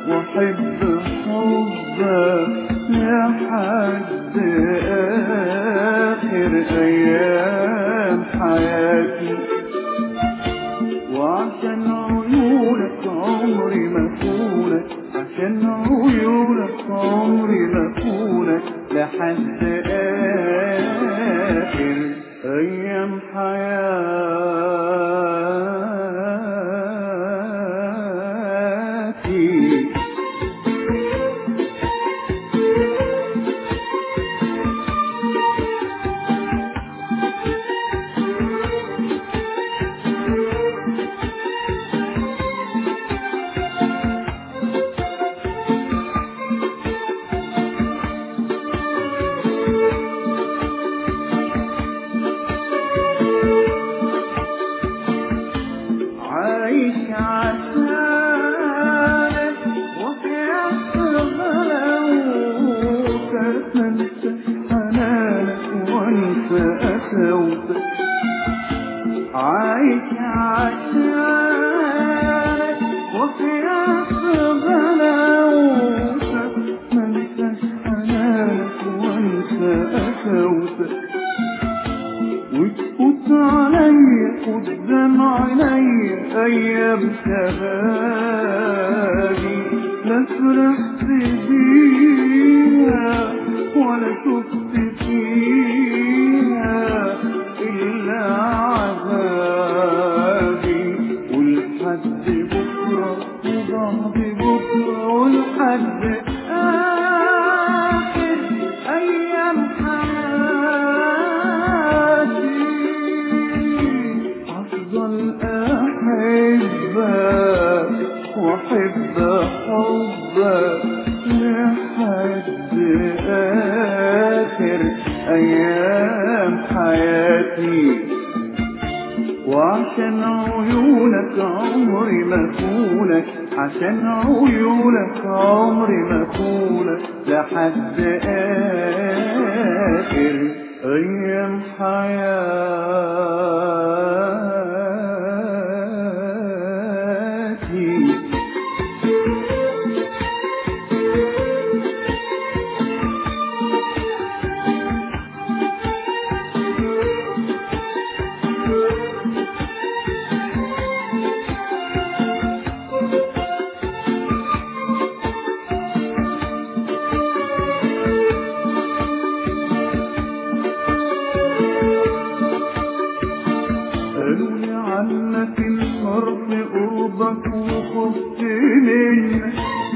واحب حبك لحد اخر ايام حياتي وعشان عيونك عمري ما فونك عشان عيونك عمري ما فونك لحد آخر أيام حياتي عايش عشانك وحياة غلاوتك انسى حنانك وانسى قساوتك عايش عشانك وحياة غلاوتك منساش حنانك وانسى قساوتك وتفوت عليا قدام عينيا ايام شبابي لا فرحت بيها ولا شفت فيها الا عذابي ولحد بكره وبعد بكره ولحد اخر ايام حياتي افضل احبك واحب حبك لحد اخر ايام حياتي وعشان عيونك عمري ما فونك عشان عيونك عمري ما فونك لحد آخر أيام حياتي قالوا لي عنك الحرب قربك وخفت منك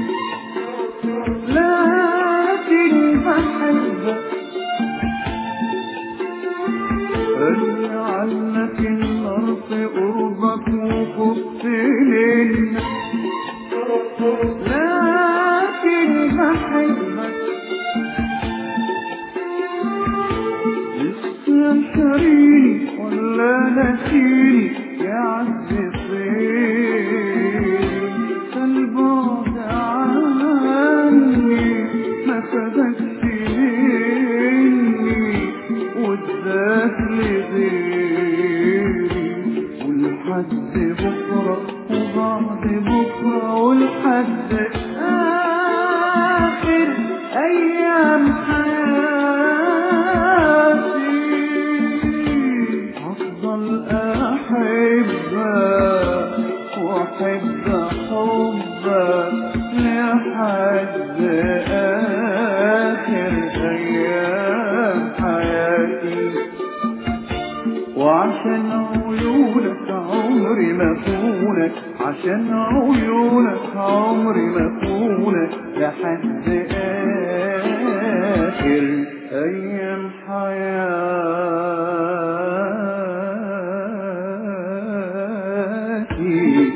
لكن بحبك قالوا لي عنك الحرب قربك وخفت منك لكن بحبك لسه شاريني ولا نسيني يا عز طيري البعد عني ما خدكش مني واداك لغيري ولحد بكرة وبعد بكرة ولحد آخر أيام حياتي أفضل أحبك وأحب حبك لحد آخر أيام حياتي وعشان عيونك عمري ما فونك عشان عيونك عمري ما فونك لحد آخر أيام حياتي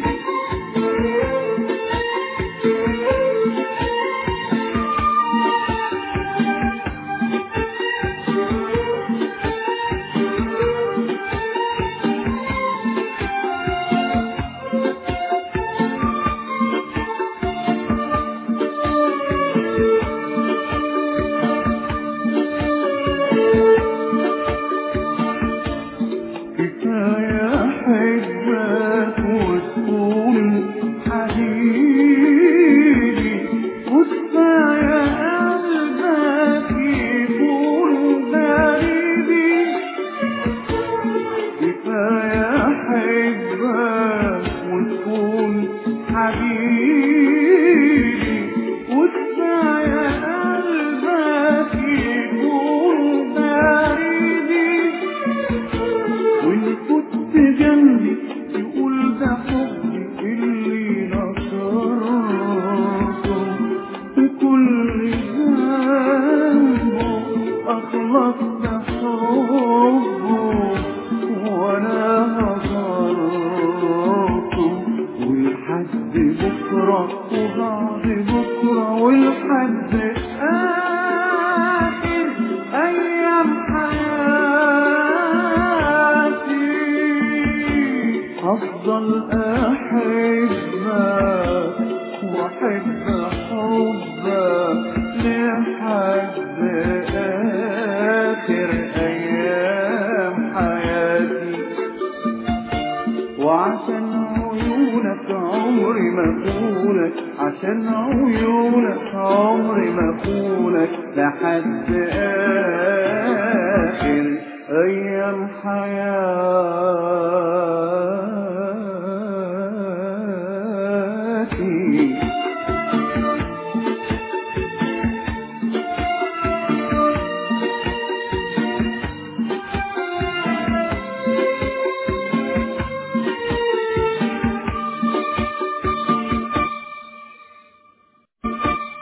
وبعد بكرة ولحد آخر أيام حياتي هفضل أحبك وأحب حبك لحد آخر أيام حياتي وعشان عيونك عمري ما فولك عشان عيونك عمري ما فولك لحد آخر أيام حياتي